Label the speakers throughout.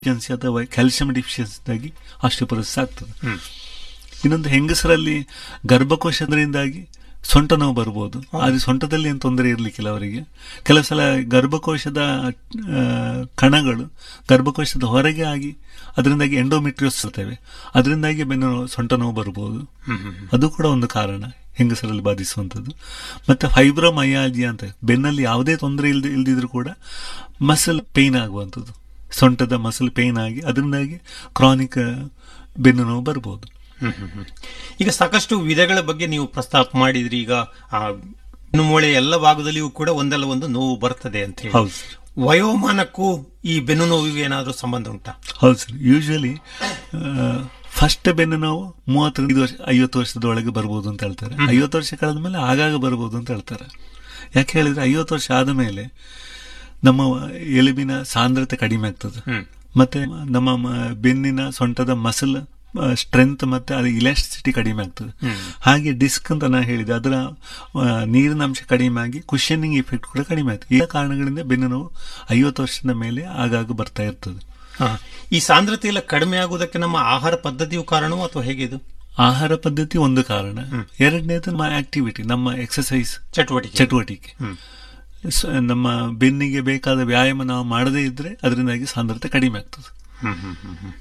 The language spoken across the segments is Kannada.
Speaker 1: ಡೆಫಿಷಿಯನ್ಸಿ ಅಥವಾ ಕ್ಯಾಲ್ಸಿಯಂ ಡೆಫಿಷಿಯನ್ಸಿದಾಗಿ ಆಸ್ಟಿಯೋಪೊರೋಸಿಸ್ ಆಗ್ತದೆ ಇನ್ನೊಂದು ಹೆಂಗಸರಲ್ಲಿ ಗರ್ಭಕೋಶದಿಂದಾಗಿ ಸೊಂಟ ನೋವು ಬರ್ಬೋದು ಆದ್ರೆ ಸೊಂಟದಲ್ಲಿ ಏನು ತೊಂದರೆ ಇರಲಿಕ್ಕಿಲ್ಲ ಅವರಿಗೆ ಕೆಲವು ಸಲ ಗರ್ಭಕೋಶದ ಆ, ಕಣಗಳು ಗರ್ಭಕೋಶದ ಹೊರಗೆ ಆಗಿ ಅದರಿಂದಾಗಿ ಎಂಡೋಮೆಟ್ರಿಯೋಸ್ ಇರ್ತವೆ ಅದರಿಂದಾಗಿ ಬೆನ್ನು ನೋವು, ಸೊಂಟ ನೋವು ಬರ್ಬೋದು ಅದು ಕೂಡ ಒಂದು ಕಾರಣ ಹೆಂಗಸರಲ್ಲಿ ಬಾಧಿಸುವಂಥದ್ದು ಮತ್ತೆ ಫೈಬ್ರೋಮಯಾಲಜಿ ಅಂತ ಬೆನ್ನಲ್ಲಿ ಯಾವುದೇ ತೊಂದರೆ ಇಲ್ದ ಇಲ್ದಿದ್ರು ಕೂಡ ಮಸಲ್ ಪೇನ್ ಆಗುವಂಥದ್ದು ಸೊಂಟದ ಮಸಲ್ ಪೇನ್ ಆಗಿ ಅದರಿಂದಾಗಿ ಕ್ರಾನಿಕ್ ಬೆನ್ನು ನೋವು ಬರ್ಬೋದು
Speaker 2: ಈಗ ಸಾಕಷ್ಟು ವಿಧಗಳ ಬಗ್ಗೆ ನೀವು ಪ್ರಸ್ತಾಪ ಮಾಡಿದ್ರಿ ಈಗ ಆ ಬೆನ್ನು ಮೂಳೆ ಎಲ್ಲ ಭಾಗದಲ್ಲಿಯೂ ಕೂಡ ಒಂದಲ್ಲ ಒಂದು ನೋವು ಬರ್ತದೆ ಅಂತ ಹೇಳಿ
Speaker 1: ಹೌದು ಸರ್
Speaker 2: ವಯೋಮಾನಕ್ಕೂ ಈ ಬೆನ್ನು ನೋವಿಗೆ ಏನಾದರೂ ಸಂಬಂಧ ಉಂಟಾ
Speaker 1: ಹೌದು ಸರ್ ಯೂಶಲಿ ಫಸ್ಟ್ ಬೆನ್ನು ನೋವು ಮೂವತ್ತೈದು ವರ್ಷ ಐವತ್ತು ವರ್ಷದೊಳಗೆ ಬರ್ಬೋದು ಅಂತ ಹೇಳ್ತಾರೆ ಐವತ್ತು ವರ್ಷ ಕಳೆದ ಮೇಲೆ ಆಗಾಗ ಬರ್ಬೋದು ಅಂತ ಹೇಳ್ತಾರೆ ಯಾಕೆ ಹೇಳಿದ್ರೆ ಐವತ್ತು ವರ್ಷ ಆದ ಮೇಲೆ ನಮ್ಮ ಎಲುಬಿನ ಸಾಂದ್ರತೆ ಕಡಿಮೆ ಆಗ್ತದೆ
Speaker 2: ಹ್ಮ್.
Speaker 1: ಮತ್ತೆ ನಮ್ಮ ಮ- ಬೆನ್ನಿನ ಸೊಂಟದ ಮಸಲ್ ಸ್ಟ್ರೆಂತ್ ಮತ್ತೆ ಅದು ಇಲಾಸ್ಟಿಸಿಟಿ ಕಡಿಮೆ ಆಗ್ತದೆ ಹಾಗೆ ಡಿಸ್ಕ್ ಅಂತ ನಾನು ಹೇಳಿದೆ ಅದರ ಆ, ನೀರಿನ ಅಂಶ ಕಡಿಮೆ ಆಗಿ ಕುಷನಿಂಗ್ ಇಫೆಕ್ಟ್ ಕೂಡ ಕಡಿಮೆ ಆಗ್ತದೆ ಈ ಕಾರಣಗಳಿಂದ ಬೆನ್ನು ನೋವು ಐವತ್ತು ವರ್ಷದ ಮೇಲೆ ಆಗಾಗ ಬರ್ತಾ ಇರ್ತದೆ
Speaker 2: ಹಾ. ಈ ಸಾಂದ್ರತೆ ಎಲ್ಲ ಕಡಿಮೆ ಆಗುವುದಕ್ಕೆ ನಮ್ಮ ಆಹಾರ ಪದ್ಧತಿಯು ಕಾರಣವೋ ಅಥವಾ ಹೇಗೆ ಇದು
Speaker 1: ಆಹಾರ ಪದ್ಧತಿ ಒಂದು ಕಾರಣ ಎರಡನೇದು ನಮ್ಮ ಆಕ್ಟಿವಿಟಿ ನಮ್ಮ ಎಕ್ಸಸೈಸ್
Speaker 2: ಚಟುವಟಿಕೆ
Speaker 1: ಚಟುವಟಿಕೆ ಸ- ನಮ್ಮ ಬೆನ್ನಿಗೆ ಬೇಕಾದ ವ್ಯಾಯಾಮ ನಾವು ಮಾಡದೇ ಇದ್ರೆ ಅದರಿಂದಾಗಿ ಸಾಂದ್ರತೆ ಕಡಿಮೆ ಆಗ್ತದೆ
Speaker 2: ಹ್ಮ್, ಹ್ಮ್, ಹ್ಮ್, ಹ್ಮ್.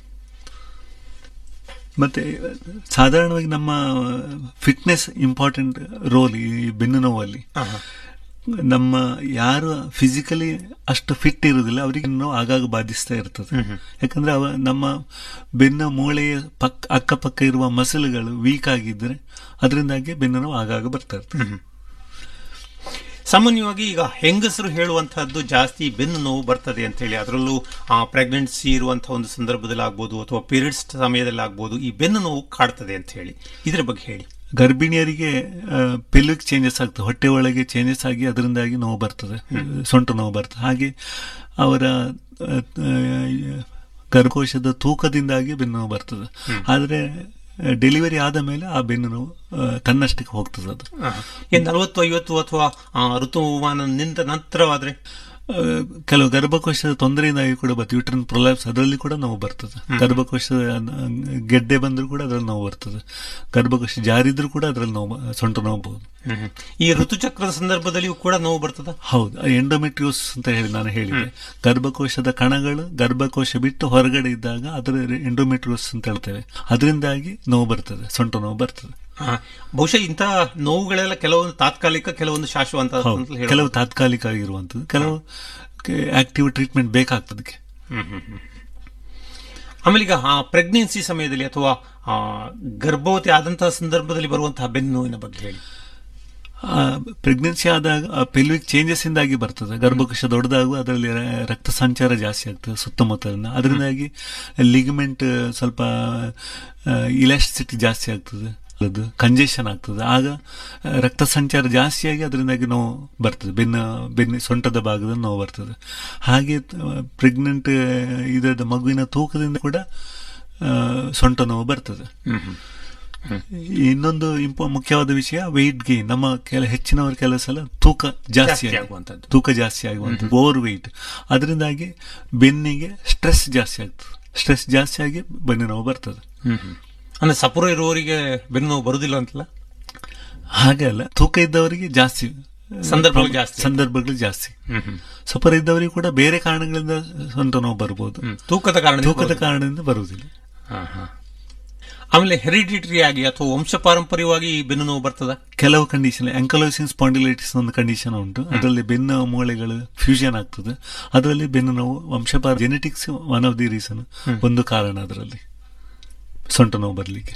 Speaker 1: ಮತ್ತೆ ಸಾಧಾರಣವಾಗಿ ನಮ್ಮ ಫಿಟ್ನೆಸ್ ಇಂಪಾರ್ಟೆಂಟ್ ರೋಲ್ ಈ ಬೆನ್ನು ನೋವಲ್ಲಿ
Speaker 2: ಆಹಾ.
Speaker 1: ನಮ್ಮ ಯಾರು ಫಿಸಿಕಲಿ ಅಷ್ಟು ಫಿಟ್ ಇರುವುದಿಲ್ಲ ಅವರಿಗೆ ನೋವು ಆಗಾಗ ಬಾಧಿಸ್ತಾ ಇರ್ತದೆ ಯಾಕಂದ್ರೆ ಅವ ನಮ್ಮ ಬೆನ್ನ ಮೂಳೆಯ ಪಕ್ಕ ಅಕ್ಕಪಕ್ಕ ಇರುವ ಮಸಲ್ಗಳು ವೀಕ್ ಆಗಿದ್ರೆ ಅದರಿಂದಾಗಿ ಬೆನ್ನು ನೋವು ಆಗಾಗ ಬರ್ತಾ ಇರ್ತದೆ
Speaker 2: ಸಾಮಾನ್ಯವಾಗಿ ಈಗ ಹೆಂಗಸರು ಹೇಳುವಂತಹದ್ದು ಜಾಸ್ತಿ ಬೆನ್ನು ನೋವು ಬರ್ತದೆ ಅಂತ ಹೇಳಿ ಅದರಲ್ಲೂ ಪ್ರೆಗ್ನೆನ್ಸಿ ಇರುವಂತಹ ಒಂದು ಸಂದರ್ಭದಲ್ಲಿ ಆಗ್ಬೋದು ಅಥವಾ ಪೀರಿಯಡ್ಸ್ ಸಮಯದಲ್ಲಿ ಆಗ್ಬೋದು ಈ ಬೆನ್ನು ನೋವು ಕಾಡ್ತದೆ ಅಂತ ಹೇಳಿ ಇದ್ರ ಬಗ್ಗೆ ಹೇಳಿ
Speaker 1: ಗರ್ಭಿಣಿಯರಿಗೆ ಪೆಲ್ವಿಕ್ ಚೇಂಜಸ್ ಆಗ್ತದೆ ಹೊಟ್ಟೆ ಒಳಗೆ ಚೇಂಜಸ್ ಆಗಿ ಅದರಿಂದಾಗಿ ನೋವು ಬರ್ತದೆ ಸೊಂಟ ನೋವು ಬರ್ತದೆ ಹಾಗೆ ಅವರ ಆ, ಆ, ಗರ್ಭಕೋಶದ ತೂಕದಿಂದಾಗಿ ಬೆನ್ನು ನೋವು ಬರ್ತದೆ ಆದರೆ ಡೆಲಿವರಿ ಆದ ಮೇಲೆ ಆ ಬೆನ್ನು ನೋವು ಆ, ತನ್ನಷ್ಟಕ್ಕೆ ಹೋಗ್ತದೆ ಅದು
Speaker 2: ಏನ್ ನಲವತ್ತು ಐವತ್ತು ಅಥವಾ ಆ, ಋತುಮಾನ ನಿಂತ ನಂತರವಾದ್ರೆ
Speaker 1: ಆ, ಕೆಲವು ಗರ್ಭಕೋಶದ ತೊಂದರೆಯಿಂದಾಗಿ ಕೂಡ ಬರ್ತದೆ ಯೂಟ್ರನ್ ಪ್ರೊಲ್ಯಾಪ್ಸ್ ಅದರಲ್ಲಿ ಕೂಡ ನೋವು ಬರ್ತದೆ ಗರ್ಭಕೋಶದ ಆ, ಗೆಡ್ಡೆ ಬಂದರೂ ಕೂಡ ಅದರಲ್ಲಿ ನೋವು ಬರ್ತದೆ ಗರ್ಭಕೋಶ ಜಾರಿದ್ರೂ ಕೂಡ ಅದರಲ್ಲಿ ನೋವು ಬ- ಸೊಂಟ ನೋವಬಹುದು
Speaker 2: ಈ ಋತುಚಕ್ರದ ಸಂದರ್ಭದಲ್ಲಿಯೂ ಕೂಡ ನೋವು ಬರ್ತದ
Speaker 1: ಹೌದು ಎಂಡೋಮೆಟ್ರಿಯೋಸ್ ಅಂತ ಹೇಳಿ ನಾನು ಹೇಳಿದೆ ಗರ್ಭಕೋಶದ ಕಣಗಳು ಗರ್ಭಕೋಶ ಬಿಟ್ಟು ಹೊರಗಡೆ ಇದ್ದಾಗ ಅದರ ಎಂಡೋಮೆಟ್ರಿಯೋಸ್ ಅಂತ ಹೇಳ್ತೇವೆ ಅದರಿಂದಾಗಿ ನೋವು ಬರ್ತದೆ ಸೊಂಟ ನೋವು ಬರ್ತದೆ
Speaker 2: ಆ, ಬಹುಶಃ ಇಂತಹ ನೋವುಗಳೆಲ್ಲ ಕೆಲವೊಂದು ತಾತ್ಕಾಲಿಕ ಕೆಲವೊಂದು ಶಾಶ್ವತ ಅಂತ
Speaker 1: ಹೌದು
Speaker 2: ಹೇಳಬಹುದು.
Speaker 1: ಕೆಲವು ತಾತ್ಕಾಲಿಕ ಆಗಿರುವಂಥದ್ದು ಕೆಲವು ಆಕ್ಟಿವ್ ಟ್ರೀಟ್ಮೆಂಟ್ ಬೇಕಾಗ್ತದೆ ಅದಕ್ಕೆ
Speaker 2: ಹ್ಮ್, ಹ್ಮ್, ಹ್ಮ್. ಆಮೇಲೆ ಈಗ ಆ ಪ್ರೆಗ್ನೆನ್ಸಿ ಸಮಯದಲ್ಲಿ ಅಥವಾ ಆ, ಗರ್ಭವತಿ ಆದಂತಹ ಸಂದರ್ಭದಲ್ಲಿ ಬರುವಂತಹ ಬೆನ್ನು ನೋವಿನ ಬಗ್ಗೆ ಹೇಳಿ
Speaker 1: ಪ್ರೆಗ್ನೆನ್ಸಿ ಆದಾಗ ಪೆಲ್ವಿಕ್ ಚೇಂಜಸ್ ಇಂದಾಗಿ ಬರ್ತದೆ ಗರ್ಭಕೋಶ ದೊಡ್ಡದಾಗುವ ಅದರಲ್ಲಿ ರ- ರಕ್ತ ಸಂಚಾರ ಜಾಸ್ತಿ ಆಗ್ತದೆ ಸುತ್ತಮುತ್ತಲಿನ ಅದರಿಂದಾಗಿ ಲಿಗಮೆಂಟ್ ಸ್ವಲ್ಪ ಇಲಾಸ್ಟಿಸಿಟಿ ಜಾಸ್ತಿ ಆಗ್ತದೆ ಅದು ಕಂಜೆಷನ್ ಆಗ್ತದೆ ಆಗ ಆ, ರಕ್ತ ಸಂಚಾರ ಜಾಸ್ತಿಯಾಗಿ ಅದರಿಂದಾಗಿ ನೋವು ಬರ್ತದೆ ಬೆನ್ನ ಬೆನ್ನ ಸೊಂಟದ ಭಾಗದಲ್ಲಿ ನೋವು ಬರ್ತದೆ ಹಾಗೆ ಪ್ರೆಗ್ನೆಂಟ್ ಇದರ ಮಗುವಿನ ತೂಕದಿಂದ ಕೂಡ ಆ, ಸೊಂಟ ನೋವು ಬರ್ತದೆ ಇನ್ನೊಂದು ಇಂಪ ಮುಖ್ಯವಾದ ವಿಷಯ ವೆಯ್ಟ್ ಗೇನ್ ನಮ್ಮ ಕೆಲ ಹೆಚ್ಚಿನವರು ಕೆಲವು ಸಲ ತೂಕ ಜಾಸ್ತಿ
Speaker 2: ಜಾಸ್ತಿ
Speaker 1: ಆಗಿ-
Speaker 2: ಆಗುವಂಥದ್ದು.
Speaker 1: ತೂಕ ಜಾಸ್ತಿ ಆಗುವಂಥದ್ದು ಓವರ್ ವೆಯ್ಟ್ ಅದರಿಂದಾಗಿ ಬೆನ್ನಿಗೆ ಸ್ಟ್ರೆಸ್ ಜಾಸ್ತಿ ಆಗ್ತದೆ ಸ್ಟ್ರೆಸ್ ಜಾಸ್ತಿ ಆಗಿ ಬೆನ್ನು ನೋವು ಬರ್ತದೆ
Speaker 2: ಅಂದ್ರೆ ಸಪುರ ಇರುವವರಿಗೆ ಬೆನ್ನು ನೋವು ಬರುದಿಲ್ಲ ಅಂತಲ್ಲ
Speaker 1: ಹಾಗೆ ಅಲ್ಲ ತೂಕ ಇದ್ದವರಿಗೆ ಜಾಸ್ತಿ
Speaker 2: ಸಂದರ್ಭಗಳು ಜಾಸ್ತಿ.
Speaker 1: ಸಂದರ್ಭಗಳು ಜಾಸ್ತಿ ಸಪರ ಇದ್ದವರಿಗೆ ಕೂಡ ಬೇರೆ ಕಾರಣಗಳಿಂದ ಸೊಂಟ ನೋವು ಬರ್ಬೋದು
Speaker 2: ಹ್ಮ್. ತೂಕದ ಕಾರಣ
Speaker 1: ತೂಕದ ಕಾರಣದಿಂದ ಬರುವುದಿಲ್ಲ
Speaker 2: ಆಮೇಲೆ ಹೆರಿಡಿಟರಿ ಆಗಿ ಅಥವಾ ವಂಶ ಪಾರಂಪರ್ಯವಾಗಿ ಈ ಬೆನ್ನು ನೋವು ಬರ್ತದ
Speaker 1: ಕೆಲವು ಕಂಡೀಷನ್ ಅಂಕಲೋಸಿನ್ ಸ್ಪಾಂಡಿಲೈಟಿಸ್ ಒಂದು ಕಂಡೀಷನ್ ಉಂಟು ಅದರಲ್ಲಿ ಬೆನ್ನು ಮೂಳೆಗಳು ಫ್ಯೂಷನ್ ಆಗ್ತದೆ ಅದರಲ್ಲಿ ಬೆನ್ನು ನೋವು ವಂಶಪಾರ genetics one of the reason ಒಂದು ಕಾರಣ ಅದರಲ್ಲಿ ಸೊಂಟ ನೋವು ಬರಲಿಕ್ಕೆ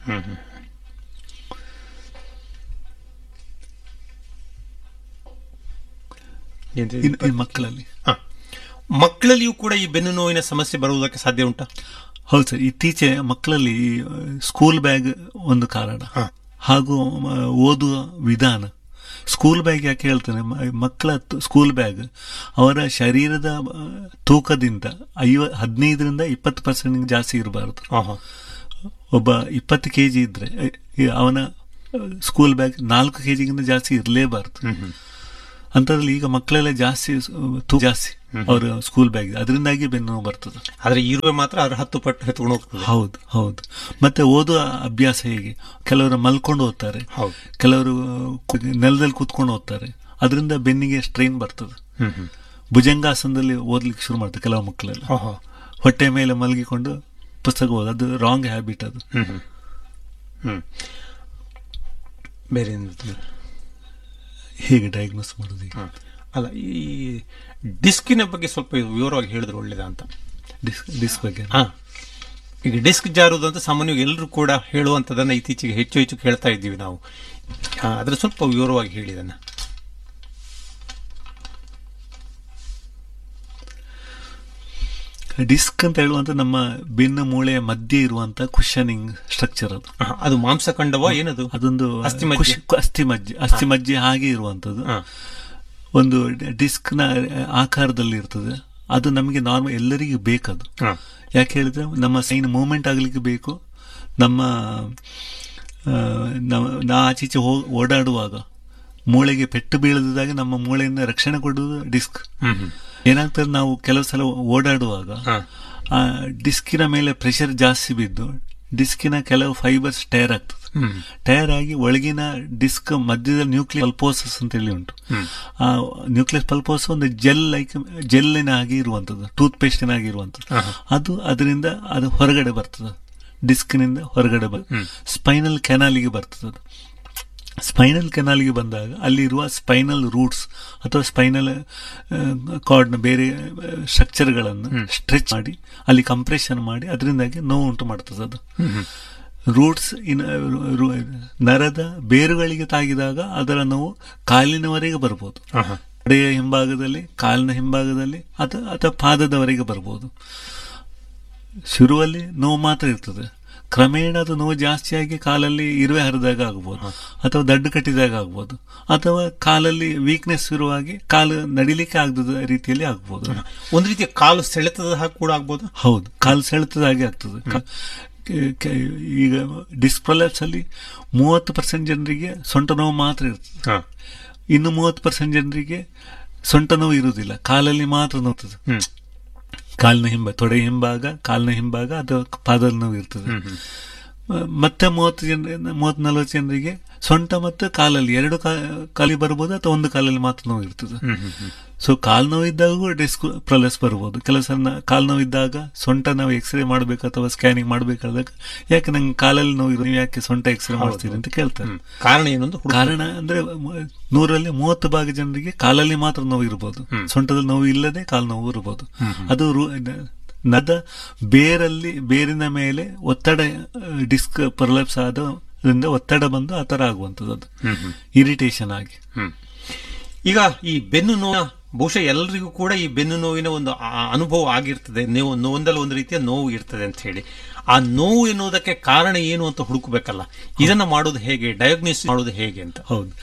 Speaker 1: ಮಕ್ಕಳಲ್ಲಿ
Speaker 2: ಹ. ಮಕ್ಕಳಲ್ಲಿಯೂ ಕೂಡ ಈ ಬೆನ್ನು ನೋವಿನ ಸಮಸ್ಯೆ ಬರುವುದಕ್ಕೆ ಸಾಧ್ಯ ಉಂಟಾ
Speaker 1: ಹೌದು ಸರ್ ಇತ್ತೀಚೆ ಮಕ್ಕಳಲ್ಲಿ ಸ್ಕೂಲ್ ಬ್ಯಾಗ್ ಒಂದು ಕಾರಣ
Speaker 2: ಹ.
Speaker 1: ಹಾಗೂ ಮ, ಓದುವ ವಿಧಾನ ಸ್ಕೂಲ್ ಬ್ಯಾಗ್ ಯಾಕೆ ಹೇಳ್ತೇನೆ ಮ- ಮಕ್ಕಳ ತು- ಸ್ಕೂಲ್ ಬ್ಯಾಗ್ ಅವರ ಶರೀರದ ಆ, ತೂಕದಿಂದ ಐವ ಹದಿನೈದರಿಂದ ಇಪ್ಪತ್ತು ಪರ್ಸೆಂಟ್ ಜಾಸ್ತಿ ಇರಬಾರದು
Speaker 2: ಆಹಾ.
Speaker 1: ಒಬ್ಬ ಇಪ್ಪತ್ತು ಕೆ ಜಿ ಇದ್ರೆ ಅ, ಈ ಅವನ ಆ, ಸ್ಕೂಲ್ ಬ್ಯಾಗ್ ನಾಲ್ಕು ಕೆ ಜಿಗಿಂತ ಜಾಸ್ತಿ ಇರಲೇಬಾರದು ಅಂತದ್ರಲ್ಲಿ ಈಗ ಮಕ್ಕಳೆಲ್ಲ ಜಾಸ್ತಿ ತೂಕ ಜಾಸ್ತಿ ಅವರ ಸ್ಕೂಲ್ ಬ್ಯಾಗ್ ಅದರಿಂದಾಗಿ ಬೆನ್ನು ನೋವು ಬರ್ತದೆ
Speaker 2: ಆದ್ರೆ ಇರುವೆ ಮಾತ್ರ ಅದ್ರ ಹತ್ತು ಪಟ್ಟು ಎತ್ಕೊಂಡು ಹೋಗ್ತದೆ
Speaker 1: ಹೌದು ಹೌದು ಮತ್ತೆ ಓದುವ ಅಭ್ಯಾಸ ಹೇಗೆ ಕೆಲವರು ಮಲ್ಕೊಂಡು ಓದ್ತಾರೆ
Speaker 2: ಹೌದು
Speaker 1: ಕೆಲವರು ಕು- ನೆಲದಲ್ಲಿ ಕೂತ್ಕೊಂಡು ಓದ್ತಾರೆ ಅದರಿಂದ ಬೆನ್ನಿಗೆ ಸ್ಟ್ರೈನ್ ಬರ್ತದೆ
Speaker 2: ಹ್ಮ್ ಹ್ಮ್
Speaker 1: ಭುಜಂಗಾಸನದಲ್ಲಿ ಓದ್ಲಿಕ್ಕೆ ಶುರು ಮಾಡ್ತಾರೆ ಕೆಲವು ಮಕ್ಕಳೆಲ್ಲ
Speaker 2: ಓಹೋ
Speaker 1: ಹೊಟ್ಟೆ ಮೇಲೆ ಮಲಗಿಕೊಂಡು ಪುಸ್ತಕ ಓದು ಅದು ರಾಂಗ್ ಹ್ಯಾಬಿಟ್ ಅದು
Speaker 2: ಹ್ಮ್ ಹ್ಮ್ ಹ್ಮ್ ಬೇರೆ ಏನಿರ್ತದೆ?
Speaker 1: ಹೇಗೆ ಡಯಾಗ್ನೋಸ್ ಮಾಡೋದು ಈಗ
Speaker 2: ಹ್ಮ್. ಅಲ್ಲ ಈ ಡಿಸ್ಕಿನ ಬಗ್ಗೆ ಸ್ವಲ್ಪ ವಿವರವಾಗಿ ಹೇಳಿದ್ರೆ ಒಳ್ಳೇದಾ ಅಂತ
Speaker 1: ಡಿಸ್ ಡಿಸ್ ಬಗ್ಗೆ
Speaker 2: ಹಾ ಈಗ ಡಿಸ್ಕ್ ಜಾರುವುದು ಅಂತ ಸಾಮಾನ್ಯವಾಗಿ ಎಲ್ಲರೂ ಕೂಡ ಹೇಳುವಂಥದ್ದನ್ನ ಇತ್ತೀಚೆಗೆ ಹೆಚ್ಚು ಹೆಚ್ಚು ಕೇಳ್ತಾ ಇದ್ದೀವಿ ನಾವು ಹಾ, ಅದ್ರ ಸ್ವಲ್ಪ ವಿವರವಾಗಿ ಹೇಳಿದನ್ನ
Speaker 1: ಡಿಸ್ಕ್ ಅಂತ ಹೇಳುವಂತ ನಮ್ಮ ಬೆನ್ನು ಮೂಳೆಯ ಮಧ್ಯೆ ಇರುವಂತ ಕುಶನಿಂಗ್ ಸ್ಟ್ರಕ್ಚರ್ ಅದು
Speaker 2: ಹಾ, ಅದು ಮಾಂಸಖಂಡವ ಏನದು
Speaker 1: ಅದೊಂದು
Speaker 2: ಅಸ್ಥಿಮಜ್ಜೆ.
Speaker 1: ಕುಶ್- ಅಸ್ಥಿಮಜ್ಜೆ ಅಸ್ಥಿಮಜ್ಜೆ ಹಾಗೆ ಇರುವಂತದ್ದು
Speaker 2: ಹಾ.
Speaker 1: ಒಂದು ಡಿಸ್ಕ್ ನ ಆಕಾರದಲ್ಲಿ ಇರ್ತದೆ ಅದು ನಮಗೆ ನಾರ್ಮಲ್ ಎಲ್ಲರಿಗೂ ಬೇಕದು
Speaker 2: ಹಾ.
Speaker 1: ಯಾಕೆ ಹೇಳಿದ್ರೆ ನಮ್ಮ ಸೈನ್ ಮೂವ್ಮೆಂಟ್ ಆಗ್ಲಿಕ್ಕೆ ಬೇಕು ನಮ್ಮ ಆ, ನಮ್ಮ- ನಾ ಆಚೀಚೆ ಹೋಗ್ ಓಡಾಡುವಾಗ ಮೂಳೆಗೆ ಪೆಟ್ಟು ಬೀಳದಿದ್ದಾಗ ನಮ್ಮ ಮೂಳೆಯಿಂದ ರಕ್ಷಣೆ ಕೊಡುವುದು ಡಿಸ್ಕ್
Speaker 2: ಹ್ಮ್ ಹ್ಮ್.
Speaker 1: ಏನಾಗ್ತದೆ ನಾವು ಕೆಲವು ಸಲ ಓಡಾಡುವಾಗ
Speaker 2: ಹಾ.
Speaker 1: ಆ ಡಿಸ್ಕಿನ ಮೇಲೆ ಪ್ರೆಷರ್ ಜಾಸ್ತಿ ಬಿದ್ದು ಡಿಸ್ಕಿನ ಕೆಲವು ಫೈಬರ್ಸ್ ಟೈರ್ ಆಗ್ತದೆ
Speaker 2: ಹ್ಮ್.
Speaker 1: ಟೈರ್ ಆಗಿ ಒಳಗಿನ ಡಿಸ್ಕ್ ಮಧ್ಯದಲ್ಲಿ ನ್ಯೂಕ್ಲಿಯಸ್ ಪಲ್ಪೋಸಸ್ ಅಂತ ಹೇಳಿ ಉಂಟು
Speaker 2: ಹ್ಮ್.
Speaker 1: ಆ ನ್ಯೂಕ್ಲಿಯಸ್ ಪಲ್ಪೋಸ್ ಒಂದು ಜೆಲ್ ಲೈಕ್ ಜೆಲ್ಲಿನ ಹಾಗೆ ಇರುವಂತದ್ದು ಟೂತ್ ಪೇಸ್ಟಿನ ಹಾಗೆ ಇರುವಂತದ್ದು
Speaker 2: ಆಹಾ.
Speaker 1: ಅದು ಅದರಿಂದ ಅದು ಹೊರಗಡೆ ಬರ್ತದೆ ಡಿಸ್ಕ್ನಿಂದ ಹೊರಗಡೆ ಬರ್
Speaker 2: ಹ್ಮ್.
Speaker 1: ಸ್ಪೈನಲ್ ಕೆನಾಲಿಗೆ ಬರ್ತದೆ ಅದು ಸ್ಪೈನಲ್ ಕೆನಾಲಿಗೆ ಬಂದಾಗ ಅಲ್ಲಿರುವ ಸ್ಪೈನಲ್ ರೂಟ್ಸ್ ಅಥವಾ ಸ್ಪೈನಲ್ ಕಾರ್ಡ್ನ ಬೇರೆ ಸ್ಟ್ರಕ್ಚರ್ಗಳನ್ನು ಸ್ಟ್ರೆಚ್ ಮಾಡಿ ಅಲ್ಲಿ ಕಂಪ್ರೆಷನ್ ಮಾಡಿ ಅದರಿಂದಾಗಿ ನೋವು ಉಂಟು ಮಾಡ್ತದೆ ಅದು
Speaker 2: ಹ್ಮ್ ಹ್ಮ್.
Speaker 1: ರೂಟ್ಸ್ ಇನ್ ರು- ನರದ ಬೇರುಗಳಿಗೆ ತಾಗಿದಾಗ ಅದರ ನೋವು ಕಾಲಿನವರೆಗೆ ಬರ್ಬೋದು
Speaker 2: ಆಹಾ.
Speaker 1: ಕಡೆಯ ಹಿಂಭಾಗದಲ್ಲಿ ಕಾಲಿನ ಹಿಂಭಾಗದಲ್ಲಿ ಅಥವಾ ಅಥವಾ ಪಾದದವರೆಗೆ ಬರ್ಬೋದು ಶುರುವಲ್ಲಿ ನೋವು ಮಾತ್ರ ಇರ್ತದೆ ಕ್ರಮೇಣ ಅದು ನೋವು ಜಾಸ್ತಿಯಾಗಿ ಕಾಲಲ್ಲಿ ಇರುವೆ ಹರಿದಾಗ ಆಗ್ಬೋದು ಅಥವಾ ದಡ್ಡು ಕಟ್ಟಿದಾಗ ಆಗ್ಬೋದು ಅಥವಾ ಕಾಲಲ್ಲಿ ವೀಕ್ನೆಸ್ ಶುರುವಾಗಿ ಕಾಲು ನಡಿಲಿಕ್ಕೆ ಆಗದ ರೀತಿಯಲ್ಲಿ ಆಗ್ಬೋದು
Speaker 2: ಒಂದು ರೀತಿಯ ಕಾಲು ಸೆಳೆತದ ಹಾಗೆ ಕೂಡ ಆಗ್ಬೋದು
Speaker 1: ಹೌದು ಕಾಲು ಸೆಳೆತದ ಹಾಗೆ ಆಗ್ತದೆ ಕ- ಕೆ- ಕೆ- ಈಗ ಡಿಸ್ಪ್ರೊಲ್ಯಾಪ್ಸ್ ಅಲ್ಲಿ ಮೂವತ್ತು ಪರ್ಸೆಂಟ್ ಜನರಿಗೆ ಸೊಂಟ ನೋವು ಮಾತ್ರ ಇರ್ತದೆ
Speaker 2: ಹಾ.
Speaker 1: ಇನ್ನು ಮೂವತ್ತು ಪರ್ಸೆಂಟ್ ಜನರಿಗೆ ಸೊಂಟ ನೋವು ಇರುವುದಿಲ್ಲ ಕಾಲಲ್ಲಿ ಮಾತ್ರ ನೋವ್ತದೆ
Speaker 2: ಹ್ಮ್.
Speaker 1: ಕಾಲಿನ ಹಿಂಬ ತೊಡೆ ಹಿಂಭಾಗ ಕಾಲಿನ ಹಿಂಭಾಗ ಅಥವಾ ಪಾದದ ನೋವು ಇರ್ತದೆ
Speaker 2: ಹ್ಮ್ ಹ್ಮ್.
Speaker 1: ಮ- ಮತ್ತೆ ಮೂವತ್ತು ಜನ ಮೂವತ್ತು ನಲವತ್ತು ಜನರಿಗೆ ಸೊಂಟ ಮತ್ತು ಕಾಲಲ್ಲಿ ಎರಡು ಕಾ- ಕಾಲಿ ಬರ್ಬೋದು ಅಥವಾ ಒಂದು ಕಾಲಲ್ಲಿ ಮಾತ್ರ ನೋವು ಇರ್ತದೆ
Speaker 2: ಹ್ಮ್ ಹ್ಮ್ ಹ್ಮ್.
Speaker 1: ಸೊ ಕಾಲು ನೋವಿದ್ದಾಗೂ ಡಿಸ್ಕ್ ಪ್ರೊಲೆಸ್ ಬರ್ಬೋದು ಕೆಲವು ಸಲ ನಾ- ಕಾಲು ನೋವಿದ್ದಾಗ ಸೊಂಟ ನಾವು ಎಕ್ಸ್ರೇ ಮಾಡ್ಬೇಕು ಅಥವಾ ಸ್ಕ್ಯಾನಿಂಗ್ ಮಾಡ್ಬೇಕಾದಾಗ ಯಾಕೆ ನಂಗೆ ಕಾಲಲ್ಲಿ ನೋವು ಇರೋ ನೀವು ಯಾಕೆ ಸೊಂಟ ಎಕ್ಸ್ರೇ ಮಾಡ್ತೀರಿ ಅಂತ ಕೇಳ್ತಾರೆ
Speaker 2: ಹ್ಮ್. ಕಾರಣ ಏನು ಅಂತ ಹುಡುಕ
Speaker 1: ಕಾರಣ ಅಂದ್ರೆ ಮ- ನೂರಲ್ಲಿ ಮೂವತ್ತು ಭಾಗ ಜನರಿಗೆ ಕಾಲಲ್ಲಿ ಮಾತ್ರ ನೋವು ಇರಬಹುದು ಸೊಂಟದಲ್ಲಿ ನೋವು ಇಲ್ಲದೆ ಕಾಲು ನೋವು ಇರಬಹುದು ಅದು ರು- ನ- ನದ ಬೇರಲ್ಲಿ ಬೇರಿನ ಮೇಲೆ ಒತ್ತಡ ಡಿಸ್ಕ್ ಪ್ರೊಲೆಪ್ಸ್ ಆದ್ರಿಂದ ಒತ್ತಡ ಬಂದು ಆ ತರ ಆಗುವಂಥದ್ದು ಅದು
Speaker 2: ಹ್ಮ್ ಹ್ಮ್.
Speaker 1: ಇರಿಟೇಷನ್ ಆಗಿ
Speaker 2: ಹ್ಮ್. ಈಗ ಈ ಬೆನ್ನು ನೋವು ಬಹುಶಃ ಎಲ್ಲರಿಗೂ ಕೂಡ ಈ ಬೆನ್ನು ನೋವಿನ ಒಂದು ಆ- ಅನುಭವ ಆಗಿರ್ತದೆ ನೀವು ಒಂದಲ್ಲ ಒಂದು ರೀತಿಯ ನೋವು ಇರ್ತದೆ ಅಂತ ಹೇಳಿ ಆ ನೋವು ಎನ್ನುವುದಕ್ಕೆ ಕಾರಣ ಏನು ಅಂತ ಹುಡುಕಬೇಕಲ್ಲ ಇದನ್ನ ಮಾಡೋದು ಹೇಗೆ ಡಯಾಗ್ನೋಸ್ ಮಾಡೋದು ಹೇಗೆ ಅಂತ
Speaker 1: ಹೌದು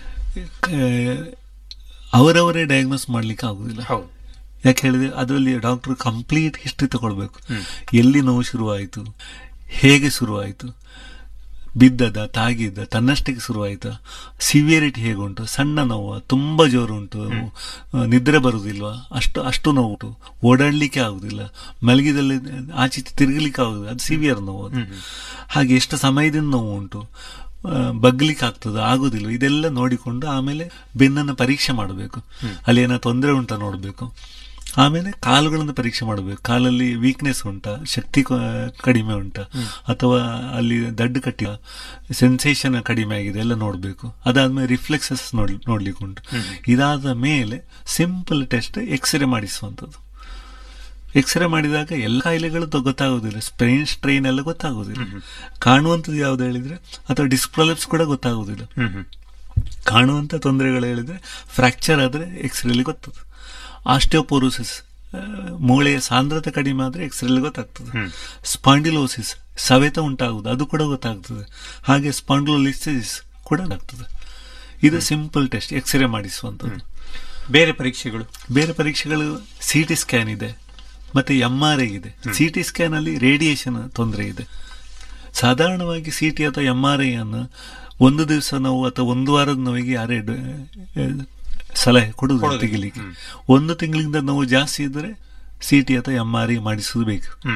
Speaker 1: ಕ- ಅವರವರೇ ಡಯಾಗ್ನೋಸ್ ಮಾಡ್ಲಿಕ್ಕೆ ಆಗುದಿಲ್ಲ
Speaker 2: ಹೌದು
Speaker 1: ಯಾಕೆ ಹೇಳಿದ್ರೆ ಅದರಲ್ಲಿ ಡಾಕ್ಟರ್ ಕಂಪ್ಲೀಟ್ ಹಿಸ್ಟ್ರಿ ತಗೊಳ್ಬೇಕು ಎಲ್ಲಿ ನೋವು ಶುರುವಾಯಿತು ಹೇಗೆ ಶುರುವಾಯಿತು ಬಿದ್ದದ ತಾಗಿದ್ದ ತನ್ನಷ್ಟಕ್ಕೆ ಶುರುವಾಯಿತಾ ಸಿವಿಯರಿಟಿ ಹೇಗುಂಟು ಸಣ್ಣ ನೋವು ತುಂಬಾ ಜೋರು ಉಂಟು ಆ, ನಿದ್ರೆ ಬರುವುದಿಲ್ವಾ ಅಷ್ಟು ಅಷ್ಟು ನೋವು ಉಂಟು ಓಡಾಡ್ಲಿಕ್ಕೆ ಆಗುದಿಲ್ಲ ಮಲಗಿದಲ್ಲಿ ಆಚೆ ಈಚೆ ತಿರುಗಲಿಕ್ಕೆ ಆಗುದಿಲ್ಲ ಅದು ಸಿವಿಯರ್ ನೋವು ಅದು ಹಾಗೆ ಎಷ್ಟು ಸಮಯದಿಂದ ನೋವು ಉಂಟು ಆ, ಬಗ್ಲಿಕ್ಕೆ ಆಗ್ತದ ಆಗುದಿಲ್ಲ ಇದೆಲ್ಲ ನೋಡಿಕೊಂಡು ಆಮೇಲೆ ಬೆನ್ನನ್ನು ಪರೀಕ್ಷೆ ಮಾಡಬೇಕು ಅಲ್ಲಿ ಏನೋ ತೊಂದರೆ ಉಂಟಾ ನೋಡಬೇಕು ಆಮೇಲೆ ಕಾಲುಗಳನ್ನು ಪರೀಕ್ಷೆ ಮಾಡಬೇಕು ಕಾಲಲ್ಲಿ ವೀಕ್ನೆಸ್ ಉಂಟಾ ಶಕ್ತಿ ಕ- ಕಡಿಮೆ ಉಂಟಾ ಅಥವಾ ಅಲ್ಲಿ ದಡ್ಡು ಕಟ್ಟಿ ಸೆನ್ಸೇಷನ್ ಕಡಿಮೆ ಆಗಿದೆ ಎಲ್ಲ ನೋಡಬೇಕು ಅದಾದ್ಮೇಲೆ ರಿಫ್ಲೆಕ್ಸಸ್ ನೋಡ್ ನೋಡ್ಲಿಕ್ಕೆ ಉಂಟು ಇದಾದ ಮೇಲೆ ಸಿಂಪಲ್ ಟೆಸ್ಟ್ ಎಕ್ಸ್ರೇ ಮಾಡಿಸುವಂಥದ್ದು ಎಕ್ಸ್ರೇ ಮಾಡಿದಾಗ ಎಲ್ಲ ಕಾಯಿಲೆಗಳು ತ- ಗೊತ್ತಾಗೋದಿಲ್ಲ ಸ್ಪ್ರೈನ್ ಸ್ಟ್ರೈನ್ ಎಲ್ಲ ಗೊತ್ತಾಗೋದಿಲ್ಲ ಕಾಣುವಂಥದ್ದು ಯಾವ್ದು ಹೇಳಿದ್ರೆ ಅಥವಾ ಡಿಸ್ಪ್ರೊಲೆಪ್ಸ್ ಕೂಡ ಗೊತ್ತಾಗೋದಿಲ್ಲ
Speaker 2: ಹ್ಮ್ ಹ್ಮ್
Speaker 1: ಕಾಣುವಂಥ ತೊಂದರೆಗಳು ಹೇಳಿದ್ರೆ ಫ್ರಾಕ್ಚರ್ ಆದರೆ ಎಕ್ಸ್ರೇಲಿ ಗೊತ್ತದು ಆಸ್ಟಿಯೋಪೋರೋಸಿಸ್ ಮೂಳೆಯ ಸಾಂದ್ರತೆ ಕಡಿಮೆ ಆದರೆ ಎಕ್ಸ್ರೇಲಿ ಗೊತ್ತಾಗ್ತದೆ ಸ್ಪಾಂಡಿಲೋಸಿಸ್ ಸವೆತ ಉಂಟಾಗುವುದು ಅದು ಕೂಡ ಗೊತ್ತಾಗ್ತದೆ ಹಾಗೆ ಸ್ಪಾಂಡಿಲೋಲಿಸಿಸ್ ಕೂಡ ಆಗ್ತದೆ ಇದು ಸಿಂಪಲ್ ಟೆಸ್ಟ್ ಎಕ್ಸ್ರೇ ಮಾಡಿಸುವಂಥದ್ದು
Speaker 2: ಬೇರೆ ಪರೀಕ್ಷೆಗಳು
Speaker 1: ಬೇರೆ ಪರೀಕ್ಷೆಗಳು ಸಿ ಟಿ ಸ್ಕ್ಯಾನ್ ಇದೆ ಮತ್ತೆ ಎಂ ಆರ್ ಐ ಇದೆ ಸಿ ಟಿ ಸ್ಕ್ಯಾನ್ ಅಲ್ಲಿ ರೇಡಿಯೇಷನ್ ತೊಂದರೆ ಇದೆ ಸಾಧಾರಣವಾಗಿ ಸಿ ಟಿ ಅಥವಾ ಎಂ ಆರ್ ಐ ಅನ್ನು ಒಂದು ದಿವಸ ನೋವು ಅಥವಾ ಒಂದು ವಾರದ ನೋವಿಗೆ ಯಾರೇ ಸಲಹೆ ಕೊಡುದು
Speaker 2: ಕೊಡೋದು.
Speaker 1: ತೆಗಿಲಿಕ್ಕೆ ಒಂದು ತಿಂಗಳಿಂದ ನೋವು ಜಾಸ್ತಿ ಇದ್ದರೆ ಸಿ ಟಿ ಅಥವಾ ಎಂ ಆರ್ ಐ ಮಾಡಿಸುವುದು ಬೇಕು